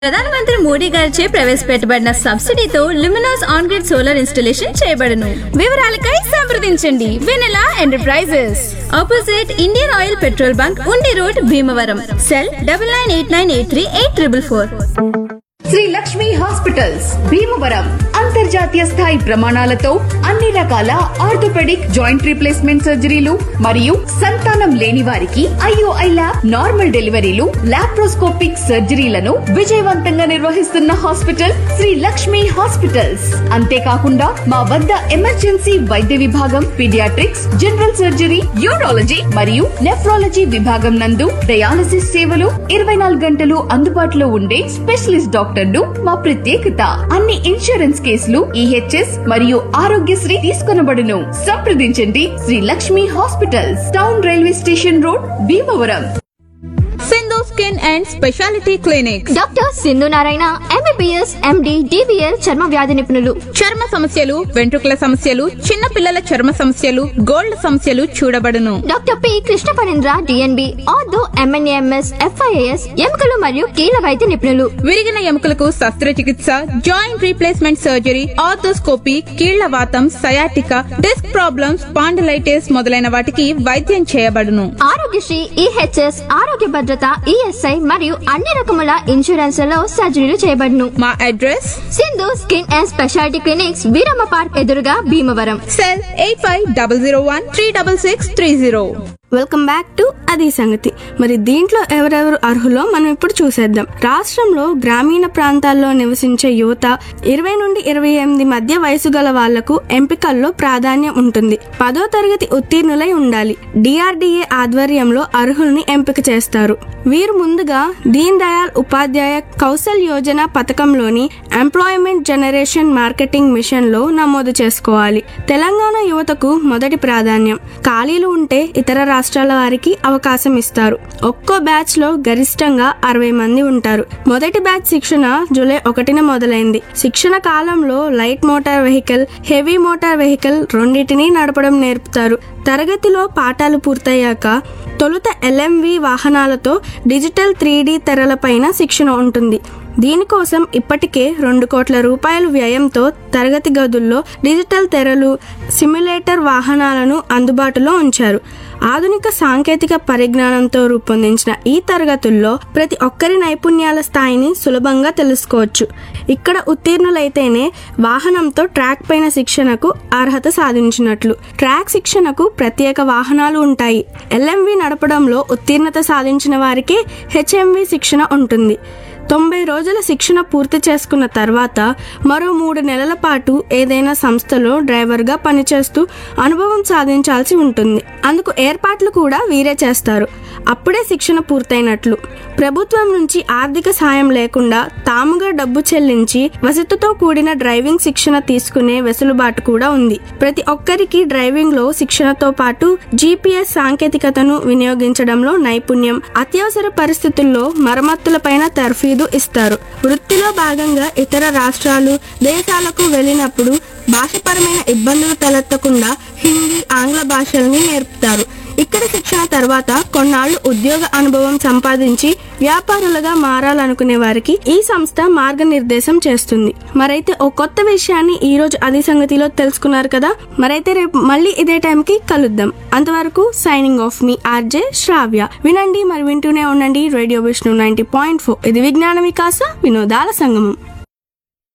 ప్రధానమంత్రి మోడీ గారిచే ప్రవేశపెట్టబడిన సబ్సిడీతో Luminous on grid solar installation చేయబడును వివరాలకై సంప్రదించండి Vennela enterprises opposite Indian Oil petrol bunk Undi road Bhimavaram cell double nine eight nine eight three eight triple four Sri Lakshmi hospitals Bhimavaram అంతర్జాతీయ స్థాయి ప్రమాణాలతో అన్ని రకాల ఆర్థోపెడిక్ జాయింట్ రీప్లేస్మెంట్ సర్జరీలు మరియు సంతానం లేని వారికి ఐఓఐ ల్యాబ్ నార్మల్ డెలివరీలు లాప్రోస్కోపిక్ సర్జరీలను విజయవంతంగా నిర్వహిస్తున్న హాస్పిటల్ శ్రీ లక్ష్మి హాస్పిటల్స్ అంతేకాకుండా మా వద్ద ఎమర్జెన్సీ వైద్య విభాగం పీడియాట్రిక్స్ జనరల్ సర్జరీ యూరాలజీ మరియు నెఫ్రాలజీ విభాగం నందు డయాలసిస్ సేవలు ఇరవై నాలుగు గంటలు అందుబాటులో ఉండే స్పెషలిస్ట్ డాక్టర్లు మా ప్రత్యేకత అన్ని ఇన్సూరెన్స్ కేసులు ఈహెచ్ఎస్ మరియు ఆరోగ్యశ్రీ తీసుకొనబడును సంప్రదించండి Sri Lakshmi hospitals town railway station road Bhimavaram Sindhu skin and speciality clinic doctor Sindhu Narayana MBBS MD DVL చర్మ వ్యాధి నిపుణులు చర్మ సమస్యలు వెంట్రుకల సమస్యలు చిన్న పిల్లల చర్మ సమస్యలు గోల్డ్ సమస్యలు చూడబడును doctor P Krishna Parendra DNB ortho MNAMS FIAS ఎముకలు మరియు కీళ్ళ వైద్య నిపుణులు విరిగిన ఎముకలకు శస్త్రచికిత్స జాయింట్ రీప్లేస్మెంట్ సర్జరీ ఆర్థోస్కోపీ కీళ్ల వాతం సయాటిక డిస్క్ ప్రాబ్లమ్స్ పాండలైటిస్ మొదలైన వాటికి వైద్యం చేయబడును ఆరోగ్యశ్రీ ఈహెచ్ఎస్ ఆరోగ్య భద్రత ఈఎస్ఐ మరియు అన్ని రకముల ఇన్సూరెన్స్లలో సర్జరీలు చేయబడును మా address Sindhu skin and speciality clinics Veeramma park ఎదురుగా Bhimavaram cell eight five double zero one three double six three zero welcome back to అది సంగతి మరి దీంట్లో ఎవరెవరు అర్హులో మనం ఇప్పుడు చూసేద్దాం రాష్ట్రంలో గ్రామీణ ప్రాంతాల్లో నివసించే యువత ఇరవై నుండి ఇరవై ఎనిమిది మధ్య వయసు గల వాళ్లకు ఎంపికల్లో ప్రాధాన్యం ఉంటుంది పదో తరగతి ఉత్తీర్ణులై ఉండాలి డిఆర్డిఏ ఆధ్వర్యంలో అర్హుల్ని ఎంపిక చేస్తారు వీరు ముందుగా దీన్ దయాళ్ ఉపాధ్యాయ కౌశల్ యోజన పథకంలోని ఎంప్లాయ్మెంట్ జనరేషన్ మార్కెటింగ్ మిషన్ లో నమోదు చేసుకోవాలి తెలంగాణ యువతకు మొదటి ప్రాధాన్యం ఖాళీలు ఉంటే ఇతర రాష్ట్రాల వారికి అవకాశం ఇస్తారు ఒక్కో బ్యాచ్ లో గరిష్టంగా అరవై మంది ఉంటారు మొదటి బ్యాచ్ శిక్షణ జూలై ఒకటిన మొదలైంది శిక్షణ కాలంలో light motor vehicle heavy motor vehicle రెండింటినీ నడపడం నేర్పుతారు తరగతిలో పాఠాలు పూర్తయ్యాక తొలుత ఎల్ఎంవి వాహనాలతో డిజిటల్ త్రీ తెరలపైన శిక్షణ ఉంటుంది దీనికోసం ఇప్పటికే రెండు కోట్ల రూపాయల వ్యయంతో తరగతి గదుల్లో డిజిటల్ తెరలు సిమ్యులేటర్ వాహనాలను అందుబాటులో ఉంచారు ఆధునిక సాంకేతిక పరిజ్ఞానంతో రూపొందించిన ఈ తరగతుల్లో ప్రతి ఒక్కరి నైపుణ్యాల స్థాయిని సులభంగా తెలుసుకోవచ్చు ఇక్కడ ఉత్తీర్ణులైతేనే వాహనంతో ట్రాక్ పైన శిక్షణకు అర్హత సాధించినట్లు ట్రాక్ శిక్షణకు ప్రత్యేక వాహనాలు ఉంటాయి ఎల్ఎంవి నడపడంలో ఉత్తీర్ణత సాధించిన వారికే హెచ్ఎంవి శిక్షణ ఉంటుంది తొంభై రోజుల శిక్షణ పూర్తి చేసుకున్న తర్వాత మరో మూడు నెలల పాటు ఏదైనా సంస్థలో డ్రైవర్గా పనిచేస్తూ అనుభవం సాధించాల్సి ఉంటుంది అందుకు ఏర్పాట్లు కూడా వీరే చేస్తారు అప్పుడే శిక్షణ పూర్తయినట్లు ప్రభుత్వం నుంచి ఆర్థిక సాయం లేకుండా తాముగా డబ్బు చెల్లించి వసతితో కూడిన డ్రైవింగ్ శిక్షణ తీసుకునే వెసులుబాటు కూడా ఉంది ప్రతి ఒక్కరికి డ్రైవింగ్ లో శిక్షణతో పాటు జీపీఎస్ సాంకేతికతను వినియోగించడంలో నైపుణ్యం అత్యవసర పరిస్థితుల్లో మరమ్మతులపైన తర్ఫీదు ఇస్తారు వృత్తిలో భాగంగా ఇతర రాష్ట్రాలు దేశాలకు వెళ్ళినప్పుడు భాషపరమైన ఇబ్బందులు తలెత్తకుండా హిందీ ఆంగ్ల భాషల్ని నేర్పుతారు ఇక్కడ శిక్షణ తర్వాత కొన్నాళ్లు ఉద్యోగ అనుభవం సంపాదించి వ్యాపారులుగా మారాలనుకునే వారికి ఈ సంస్థ మార్గనిర్దేశం చేస్తుంది మరైతే ఓ కొత్త విషయాన్ని ఈ రోజు అది సంగతిలో తెలుసుకున్నారు కదా మరైతే రేపు మళ్ళీ ఇదే టైంకి కలుద్దాం అంతవరకు సైనింగ్ ఆఫ్ మీ ఆర్జే శ్రావ్య వినండి మరి వింటూనే ఉండండి radio Vishnu ninety point four ఇది విజ్ఞాన వికాస వినోదాల సంగమం